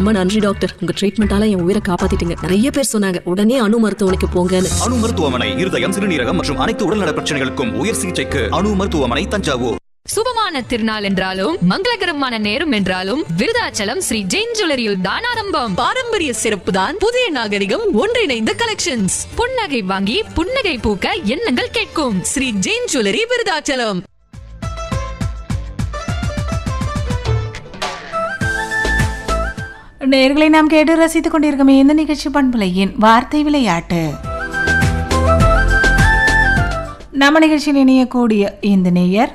ரொம்ப நன்றி டாக்டர் உங்க ட்ரீட்மெண்டால என் உயிரை காப்பாத்திட்டீங்க நிறைய பேர் சொன்னாங்க உடனே அணு மருத்துவமனைக்கு போங்கன்னு அணு மருத்துவமனை இருதயம் சிறுநீரகம் மற்றும் அனைத்து உடல்நல பிரச்சனைகளுக்கும் உயர் சிகிச்சைக்கு அணு மருத்துவமனை தஞ்சாவூர் சுபமான திருநாள் என்றாலும் மங்களகரமான நேரம் என்றாலும் விருதாச்சலம் ஸ்ரீ ஜெயின் ஜுவல்லரியில் தான் ஆரம்பம் பாரம்பரிய சிறப்பு தான் புதிய நாகரிகம் ஒன்றிணைந்த கலெக்ஷன்ஸ் புன்னகை வாங்கி புன்னகை பூக்க எண்ணங்கள் கேட்கும் ஸ்ரீ ஜெயின் ஜுவல்லரி விருதாச்சலம் நேர்களை நாம் கேட்டு ரசித்துக் கொண்டிருக்கும் இந்த நிகழ்ச்சி பண்புலையின் வார்த்தை விளையாட்டு நம்ம நிகழ்ச்சியில் இணையக்கூடிய இந்த நேயர்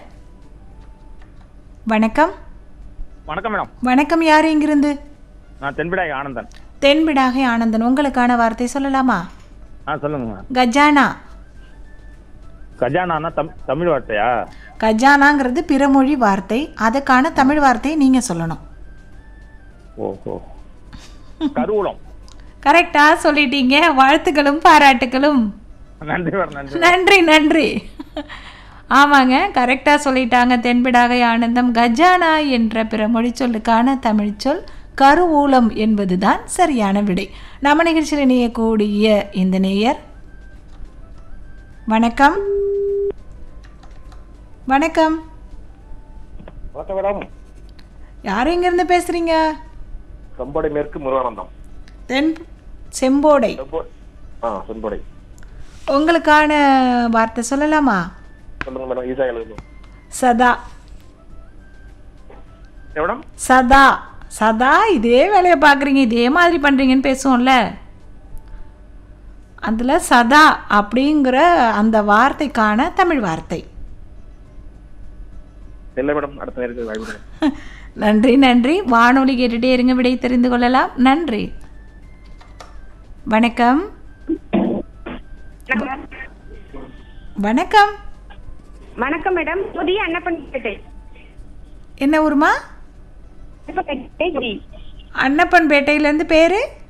வணக்கம் வணக்கம் மேடம் வணக்கம் யார் இங்கிருந்து நான் தென்பிடாய் ஆனந்தன் தென்பிடாகை ஆனந்தன் உங்களுக்கான வார்த்தை சொல்லலாமா ஆ சொல்லுங்க மேம் கஜானா கஜானானா தம் தமிழ் வார்த்தையா கஜானாங்கிறது பிறமொழி வார்த்தை அதுக்கான தமிழ் வார்த்தையை நீங்க சொல்லணும் ஓஹோ கருவூலம் கரெக்டா சொல்லிட்டீங்க வாழ்த்துக்களும் பாராட்டுகளும் நன்றி மேடம் நன்றி நன்றி நன்றி ஆமாங்க கரெக்டாக சொல்லிட்டாங்க தென்பிடாகை ஆனந்தம் கஜானா என்ற பிற மொழிச்சொல்லுக்கான தமிழ் சொல் கருவூலம் என்பதுதான் சரியான விடை நம்ம நிகழ்ச்சியில் இணையக்கூடிய இந்த நேயர் வணக்கம் வணக்கம் வணக்கம் மேடம் யார் இங்கேருந்து பேசுகிறீங்க செம்படை மேற்கு முருகானந்தம் தென் செம்போடை செம்போ ஆ செம்படை உங்களுக்கான வார்த்தை சொல்லலாமா சொல்லுங்க மேடம் ஈஸா எழுதணும் சதா மேடம் சதா சதா இதே வேலையை பார்க்குறீங்க இதே மாதிரி பண்ணுறீங்கன்னு பேசுவோம்ல அதில் சதா அப்படிங்கிற அந்த வார்த்தைக்கான தமிழ் வார்த்தை இல்லை மேடம் அடுத்த நேரத்துக்கு வாய்ப்பு நன்றி நன்றி வானொலி கேட்டுட்டே இருங்க விடை தெரிந்து கொள்ளலாம் நன்றி வணக்கம் வணக்கம் வணக்கம் மேடம் புதிய அன்னப்பன்பேட்டை என்ன ஊருமா அன்னப்பன்பேட்டை அன்னப்பன்பேட்டையிலேருந்து பேர்